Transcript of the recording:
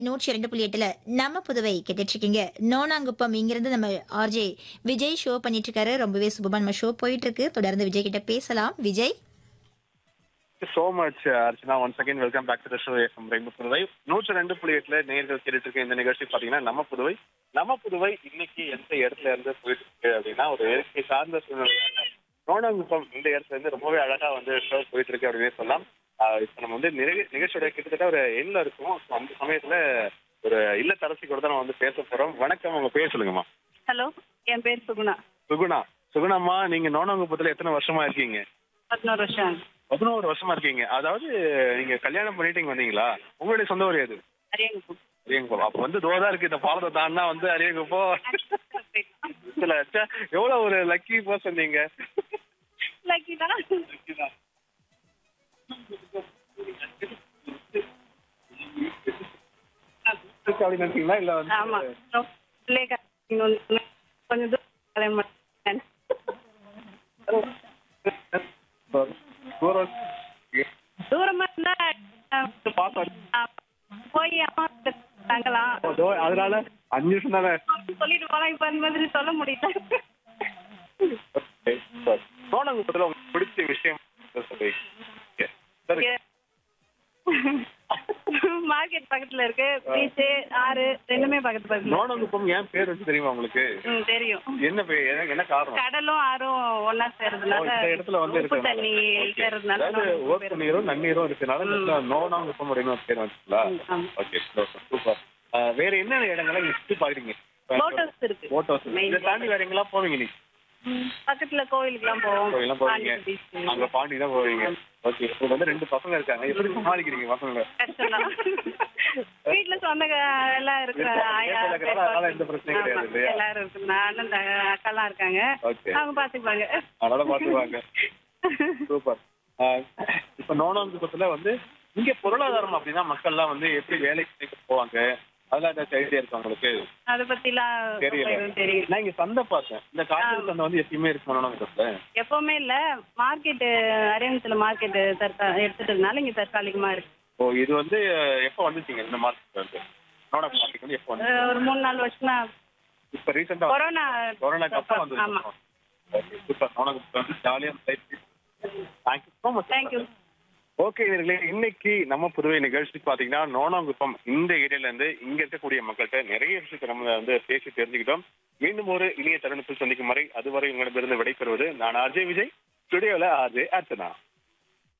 நூற்றி இரண்டு புள்ளி எட்டுல நம்ம புதுவை கேட்டுட்டு இருக்கீங்க நோனாங்குப்பம் இங்கிருந்து நம்ம ஆர்ஜே விஜய் ஷோ பண்ணிட்டு இருக்காரு ரொம்பவே சுபமா நம்ம ஷோ போயிட்டு இருக்கு தொடர்ந்து விஜய் கிட்ட பேசலாம் Vijay so much Archana one second welcome back to the show FM rainbow Puduvai நூற்று ரெண்டு புள்ளி எட்டுல நேர்கள் கேட்டுட்டு இருக்க இந்த நிகழ்ச்சி பாத்தீங்கன்னா நம்ம புதுவை நம்ம புதுவை இன்னைக்கு எந்த இடத்துல இருந்து போயிட்டு இருக்கு அப்படின்னா ஒரு இயற்கை சார்ந்த சூழ்நிலை நோனங்குப்பம் இந்த இடத்துல இருந்து ரொம்பவே அழகா வந்து ஷோ போயிட்டு இருக்கு அப்படின்னு சொல்லலாம் ஆஹ் இப்ப நம்ம வந்து நிக- நிகழ்ச்சியோட கிட்டத்தட்ட ஒரு எண்ணில் இருக்கும் So, அந்த சமயத்துல ஒரு இல்லத்தரசி கூட தான் நம்ம வந்து பேச போறோம் வணக்கம் உங்க பேர் சொல்லுங்கம்மா ஹலோ என் பேர் சுகுணா சுகுணா சுகுணாம்மா நீங்க நோனங்குப்பத்துல எத்தனை வருஷமா இருக்கீங்க பதினோரு வருஷம் ஆகுது. பதினோரு வருஷமா இருக்கீங்க அதாவது நீங்க கல்யாணம் பண்ணிட்டு இங்க வந்தீங்களா உங்களுடைய சொந்த ஊர் எது அரியங்குப்பம். அரியங்குப்பம் அப்ப வந்து தோதா இருக்கு இந்த பாலத்தை தாண்டா வந்து அரியங்குப்பம் இதுல ச்சே, எவ்வளவு ஒரு லக்கி பர்சன் நீங்க Lucky தான். அப்படின்னு நினைச்சீங்களா இல்ல வந்து ஆமா ரொம்ப பிள்ளைய கட்டிக்கணும்னு கொஞ்சம் தூரம் கல்யாணம் பண்ணேன். தூரம் தூரமா இருந்தா அஹ், பார்த்தோம் அஹ், போய் அம்மா கிட்ட தங்கலாம் அதோ, அதனால அஞ்சு நிமிஷம் தானே சொல்லிட்டு போலாம் இப்ப அந்த மாதிரி சொல்ல முடியல நோனங்குப்பத்துல உங்களுக்கு பிடிச்ச விஷயம் சொல்லி சரி மார்க்கெட் பக்கத்துல இருக்கு பீச் ஆறு ரெண்டுமே பக்கத்து பக்கத்துல நோனங்குப்பம் ஏன் பேர் வச்சு தெரியுமா உங்களுக்கு ம், தெரியும் என்ன பேர் என்ன- என்ன காரணம் கடலும் ஆறும் ஒன்னா ஓ, சேர்றதுனால இந்த இடத்துல வந்து உப்பு இருக்கு தண்ணி சேர்றதுனால அதாவது ஓட்டு நீரும் நன்னீரும் இருக்கனால இந்த இடத்துல நோனாங்குப்பம் அப்படின்னு ஒரு பேர் வந்துச்சுங்களா ம், ஆமா. ஓகே சூப்பர் வேற என்னென்ன இடங்களை நீங்க சுத்தி பாக்குறீங்க போட் ஹவுஸ் இருக்கு போட்டோஸ் Main இதை தாண்டி வேற எங்கெல்லாம் போவீங்க நீ ம், பக்கத்துல கோவிலுக்குலாம் போவோம் கோயிலாம் போவீங்க பாண்டி beach. அங்க பாண்டி தான் போவீங்க ஓகே இப்போ வந்து ரெண்டு பசங்க இருக்காங்க எப்படி சமாளிக்கிறீங்க பசங்களை கஷ்டம்தான் வீட்டுல சொந்த எல்லாம் இருக்கு இருக்கு. ஆயா, வீட்டுல இருக்கிறதால அதனால எந்த பிரச்சனையும் கிடையாது ஆமா, இல்லையா? எல்லாரும் இருக்கு அண்ணன் த- அக்காலாம் இருக்காங்க ஓகே அவங்க பாத்துக்குவாங்க அதனால பாத்துவாங்க சூப்பர் இப்ப நோனாங்குப்பத்துல வந்து இங்க பொருளாதாரம் அப்படின்னா மக்கள்லாம் வந்து எப்படி வேலைக்கு போவாங்க அதெல்லாம் ஏதாச்சும் ஐடியா இருக்கு உங்களுக்கு அத பத்திலாம் தெரியல. எதுவும் தெரியல நான் இங்க சந்தை பார்த்தேன் இந்த காய்கறி சந்தை வந்து எப்பயுமே இருக்கு நோனாங்குப்பத்துல எப்பவுமே இல்ல மார்க்கெட் அரியணத்துல மார்க்கெட் தற்கா எடுத்துட்டதுனால இங்க தற்காலிகமா இருக்கு ஓ இது வந்து எப்போ வந்துச்சீங்க இந்த மார்க்கெட் வந்து நோனா மார்க்கெட் வந்து எப்போ வந்து அஹ் ஒரு மூணு நாலு வருஷம் தான் இப்ப ரீசெண்டா கொரோனா கொரோனாக்கு அப்புறம் வந்து ஆமா ஓகே சூப்பர் நோனாங்குப்பம் வந்து ஜாலியா thank you so much thank you okay இவர்களே இன்னைக்கு நம்ம புதுவை நிகழ்ச்சி பாத்தீங்கன்னா நோனாங்குப்பம் இந்த ஏரியால இருந்து இங்க இருக்கக்கூடிய மக்கள்கிட்ட நிறைய விஷயத்தை நம்ம வந்து பேசி தெரிஞ்சுக்கிட்டோம் மீண்டும் ஒரு இனிய தருணத்தில் சந்திக்கும் வரை அதுவரை உங்களிடமிருந்து விடைபெறுவது நான் அஜய் விஜய் ஸ்டுடியோல ஆர்ஜே அர்ச்சனா